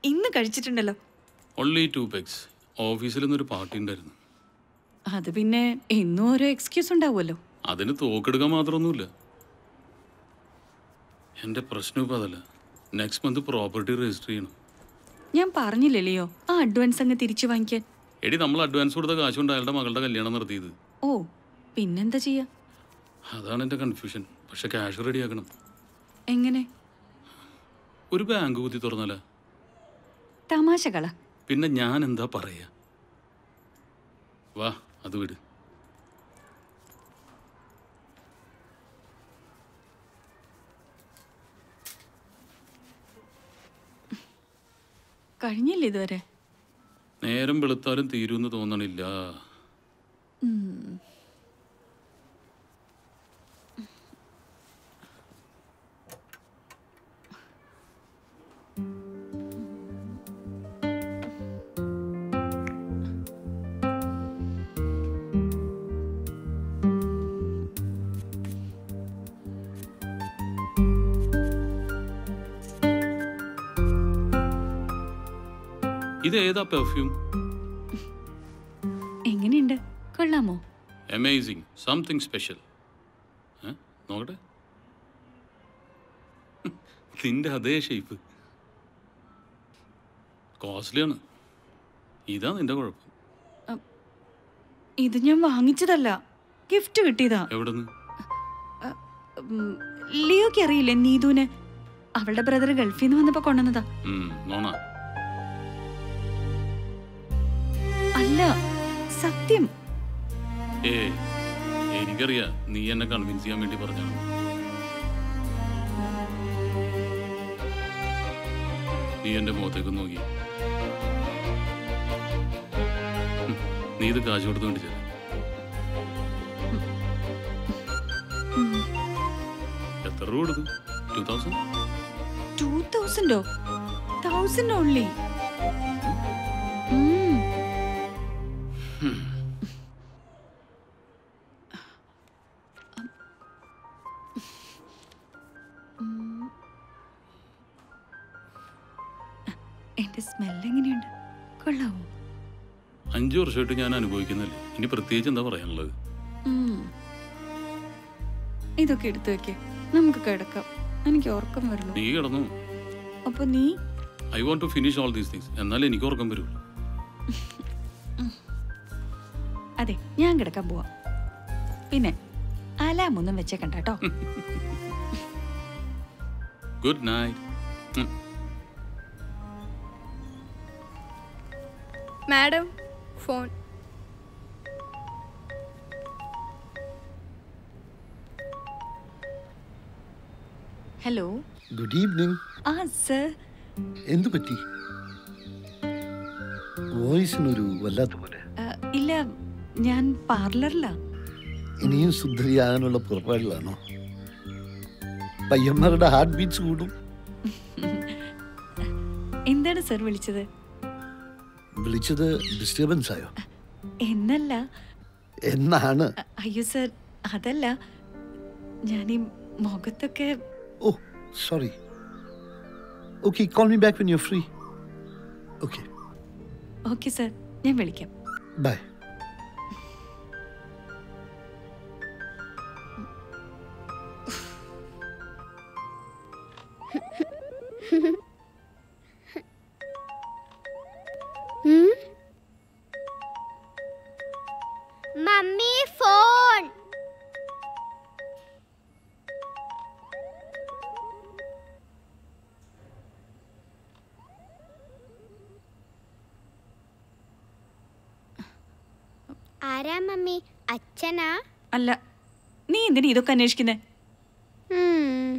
ഇന്ന് കഴിച്ചിട്ടുണ്ടല്ലോ only to peaks ഓഫീസിൽ നിന്നൊരു പാർട്ടി ഉണ്ടായിരുന്നു അത് പിന്നെ എന്നും ഓരോ എക്സ്ക്യൂസ് ഉണ്ടാവുമല്ലോ അതിന് തോക്കെടുക്കാൻ മാത്രമൊന്നുമില്ല എൻ്റെ പ്രശ്നം ഇപ്പം അതല്ല നെക്സ്റ്റ് മന്ത് പ്രോപ്പർട്ടി രജിസ്റ്റർ ചെയ്യണം ഞാൻ പറഞ്ഞില്ലേ ലിയോ ആ അഡ്വാൻസ് അങ്ങ് തിരിച്ചു വാങ്ങിക്കാൻ എടി നമ്മൾ അഡ്വാൻസ് കൊടുത്ത കാശ് കൊണ്ട് അയാളുടെ മകളുടെ കല്യാണം നടത്തിയത് ഓ പിന്നെന്താ ചെയ്യാ അതാണ് എൻ്റെ കൺഫ്യൂഷൻ പക്ഷെ ക്യാഷ് റെഡിയാക്കണം എങ്ങനെ ഒരു ബാങ്ക് കുത്തി തുറന്നാല തമാശകള പിന്നെ ഞാൻ എന്താ പറയാ വാ അത് വിട് കഴിഞ്ഞില്ലേ ഇതുവരെ നേരം വെളുത്താലും തീരുമെന്ന് തോന്നണില്ല ഇത് ഏതാ പെർഫ്യൂം എങ്ങനെയുണ്ട് കൊള്ളാമോ അമേസിങ് സംതിങ് സ്പെഷ്യൽ നോക്കട്ടെ നിന്റെ അതേ ഷേപ്പ് കോസ്റ്റ്ലിയാണ് ഇതാ നിന്റെ കുഴപ്പം ഇത് ഞാൻ വാങ്ങിച്ചതല്ല ഗിഫ്റ്റ് കിട്ടിയതാ എവിടുന്ന് ഉം, ലിയോക്ക് അറിയില്ലേ നീതുവിനെ അവളുടെ ബ്രദർ ഗൾഫിൽ നിന്ന് വന്നപ്പോ കൊണ്ടുവന്നതാ ഉം, നോണ അല്ല സത്യം ഏ എനിക്കറിയാം നീ എന്നെ കൺവിൻസ് ചെയ്യാൻ വേണ്ടി പറഞ്ഞാണ് നീ എന്റെ മുഖത്തേക്ക് നോക്കി ഉം, നീ ഇത് കാശ് കൊടുത്തോണ്ട് ചെയ്തു എത്ര രൂപ കൊടുത്തു ടു തൗസൻഡ് ടൂ തൗസൻഡോ തൗസൻഡ് ഓൺലി എന്റെ സ്മെൽ എങ്ങനെയുണ്ട് കൊള്ളാവോ അഞ്ചു വർഷമായിട്ട് ഞാൻ അനുഭവിക്കുന്നില്ലേ ഇനി പ്രത്യേകിച്ച് എന്താ പറയാനുള്ളത് ഉം. ഇതൊക്കെ എടുത്തു വെക്കേ നമുക്ക് കിടക്കാം എനിക്ക് ഉറക്കം വരണം നീ കിടന്നു അപ്പൊ നീ I want to finish all these things എന്നാലേ എനിക്ക് ഉറക്കം വരൂ അതെ ഞാൻ കിടക്കാൻ പോവാ പിന്നെ അലാം ഒന്നും വെച്ചേക്കണ്ട കേട്ടോ good night madam phone hello good evening ആ സർ എന്തു പറ്റി വോയിസിനൊരു വല്ലാത്ത പോലെ ഇല്ല ഞാൻ പാർലറിലാ ഇനിയും സുന്ദരിയാകാനുള്ള പുറപ്പാടിലാണോ പയ്യന്മാരുടെ ഹാർട്ട് ബീറ്റ്സ് കൂടും എന്താണ് സർ വിളിച്ചത് വിളിച്ചത് ഡിസ്റ്റർബൻസ് ആയോ എന്നല്ല എന്നാണ് അ- അയ്യോ സർ അതല്ല ഞാൻ ഈ മുഖത്തൊക്കെ oh sorry okay call me back when you free okay okay sir ഞാൻ വിളിക്കാം ബൈ മമ്മി ഫോൺ ആരാ മമ്മി അച്ഛനാ അല്ല നീ എന്തിനാ ഇതൊക്കെ അന്വേഷിക്കുന്നേ ഉം.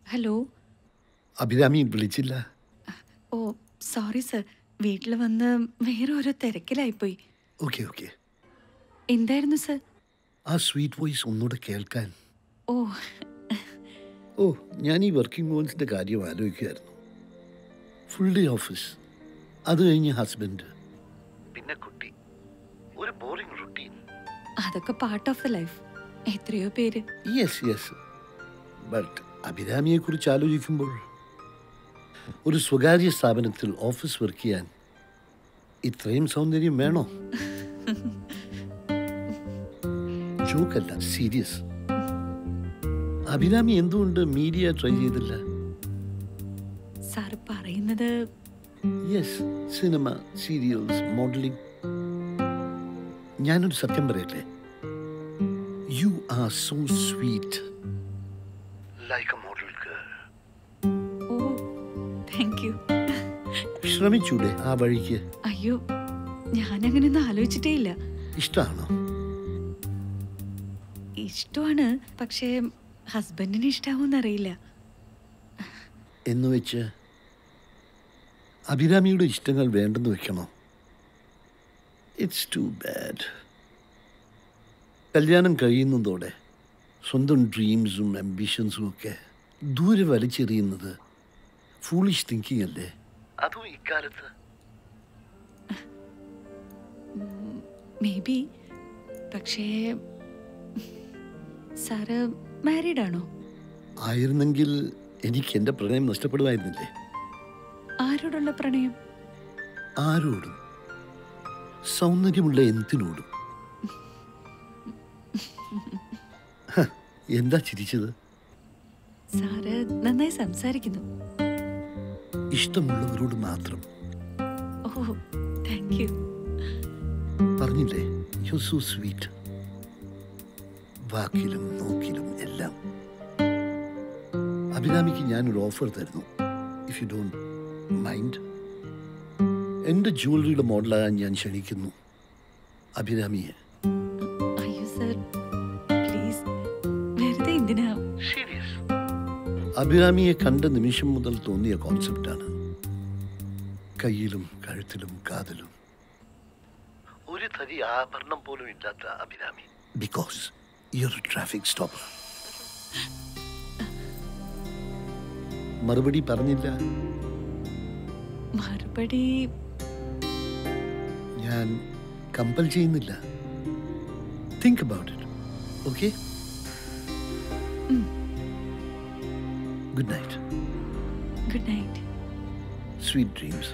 ഹലോ അഭിരാമി വിളിച്ചില്ല ഓ സോറി സർ വീട്ടിൽ വന്ന് വേറെ ഓരോ തിരക്കിലായിപ്പോയി ഓക്കെ ഓക്കെ എന്തായിരുന്നു സർ ആ സ്വീറ്റ് വോയിസ് ഒന്നുകൂടെ കേൾക്കാൻ ഓ ഓ ഞാൻ ഈ വർക്കിംഗ് വുമൻസിൻ്റെ കാര്യം ആലോചിക്കുമായിരുന്നു ഫുൾ ഡേ ഓഫീസ് അത് കഴിഞ്ഞ് ഹസ്ബൻഡ് പിന്നെ കുട്ടി ഒരു ബോറിംഗ് റുട്ടീൻ അതൊക്കെ പാർട്ട് ഓഫ് ദ ലൈഫ് എത്രയോ പേര് യെസ് യെസ് ബട്ട് അഭിരാമിയെക്കുറിച്ച് ആലോചിക്കുമ്പോൾ ഒരു സ്വകാര്യ സ്ഥാപനത്തിൽ ഓഫീസ് വർക്ക് ചെയ്യാൻ ഇത്രയും സൗന്ദര്യം വേണോ ജോക്കല്ല സീരിയസ് അഭിരാമി എന്തുകൊണ്ട് മീഡിയ ട്രൈ ചെയ്തില്ല സാർ പറയുന്നത് യെസ് സിനിമ സീരിയൽസ് മോഡലിംഗ് ഞാനൊരു സത്യം പറയട്ടെ you are so sweet like a model girl oh thank you ശ്രമിച്ചൂടെ ആ വഴിക്ക് അയ്യോ ഞാനങ്ങനെയൊന്നും ആലോചിച്ചിട്ടേ ഇല്ല ഇഷ്ടമാണോ ഇഷ്ടമാണ് പക്ഷേ ഹസ്ബൻഡിന് ഇഷ്ടാവോന്നറിയില്ല എന്ന് വെച്ച് അഭിരാമിയുടെ ഇഷ്ടങ്ങൾ വേണ്ടെന്ന് വെക്കണോ ഇറ്റ്സ് ടു ബാഡ് കല്യാണം കഴിയുന്നതോടെ സ്വന്തം ഡ്രീംസും അംബിഷൻസും ഒക്കെ ദൂരെ വലിച്ചെറിയുന്നത് ഫൂളിഷ് തിങ്കിങ് അല്ലേ അതും ഇക്കാലത്ത് മേ ബി പക്ഷേ സാറ് മാരീഡ് ആണോ ആയിരുന്നെങ്കിൽ എനിക്ക് എൻ്റെ പ്രണയം നഷ്ടപ്പെടുമായിരുന്നില്ലേ ആരോടുള്ള പ്രണയം ആരോടും സൗന്ദര്യമുള്ള എന്തിനോടും ഹ, എന്താ ചിരിച്ചത് സാറ് നന്നായി സംസാരിക്കുന്നു ഇഷ്ടമുള്ളവരോട് മാത്രം ഓ താങ്ക് യു പറഞ്ഞില്ലേ യു സോ സ്വീറ്റ് വാക്കിലും നോക്കിലും എല്ലാം അഭിരാമിക്ക് ഞാനൊരു ഓഫർ തരുന്നു ഇഫ് യു ഡോണ്ട് മൈൻഡ് എൻ്റെ ജുവലറിയുടെ മോഡലാകാൻ ഞാൻ ക്ഷണിക്കുന്നു അഭിരാമിയെ അയ്യോ സർ പ്ലീസ് വെറുതെ എന്തിനാ അഭിരാമിയെ കണ്ട നിമിഷം മുതൽ തോന്നിയ കോൺസെപ്റ്റാണ് കയ്യിലും കഴുത്തിലും കാതിലും ഒരു തരി ആഭരണം പോലും ഇല്ലാത്ത Abhirami because your traffic stopper മറുപടി പറഞ്ഞില്ല മറുപടി ഞാൻ കമ്പൽ ചെയ്യുന്നില്ല think about it okay good night good night sweet dreams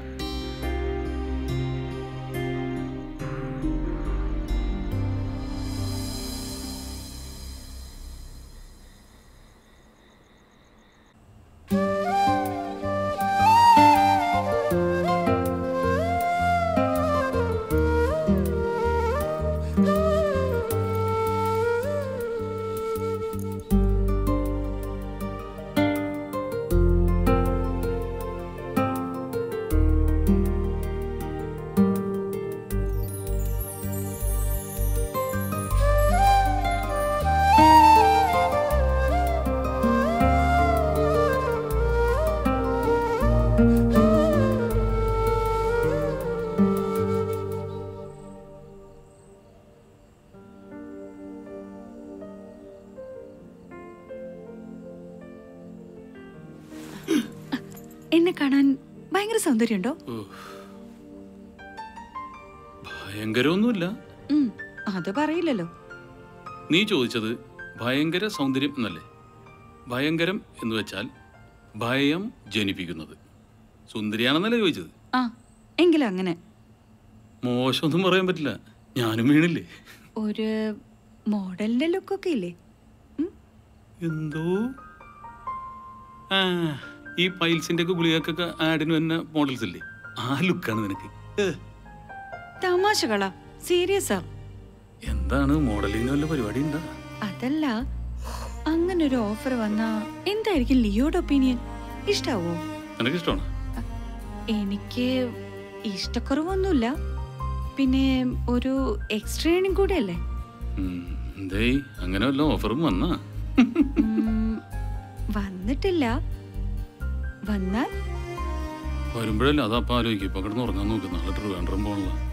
എന്നെ കാണാൻ ഭയങ്കര സൗന്ദര്യമുണ്ടോ ഭയങ്കരമൊന്നുമില്ല ഉം, അത് പറയില്ലല്ലോ നീ ചോദിച്ചത് ഭയങ്കര സൗന്ദര്യം എന്നല്ലേ ഭയങ്കരം എന്ന് വെച്ചാൽ ഭയം ജനിപ്പിക്കുന്നത് സുന്ദരിയാണെന്നല്ലേ ചോദിച്ചത് ആ എങ്കിലും അങ്ങനെ മോശമൊന്നും പറയാൻ പറ്റില്ല ഞാനും വീണില്ലേ ഒരു മോഡലിന്റെ ലുക്കൊക്കെ ഇല്ലേ ഉം, എന്തോ ആ ഈ പൈൽസിന്റെ ഒക്കെ ഗുളികക്കൊക്കെ ആഡിന് തന്നെ മോഡൽസ് ഇല്ലേ ആ ലുക്കാണ് നിനക്ക് ഏ, തമാശകളാ സീരിയസാ എന്താണ് മോഡലിങ്ങിന് വല്ല പരിപാടി ഉണ്ടാ അതല്ല അങ്ങനെ ഒരു ഓഫർ വന്നാ എന്തായിരിക്കും ലിയോയുടെ ഒപ്പീനിയൻ ഇഷ്ടാവോ നിനക്ക് ഇഷ്ടമാണ് എനിക്ക് ഇഷ്ടക്കുറവൊന്നുമില്ല പിന്നെ ഒരു എക്സ്ട്രീനും കൂടെ അല്ലേ എന്തേ അങ്ങനെ വല്ല ഓഫറും വന്നാ ഉം, വന്നിട്ടില്ല വന്നാൽ വരുമ്പോഴല്ലേ അതപ്പം ആലോചിക്കും ഇപ്പൊ കിടന്ന് ഉറങ്ങാൻ നോക്കും നാളെ ട്രിവാൻഡ്രം പോകണല്ലോ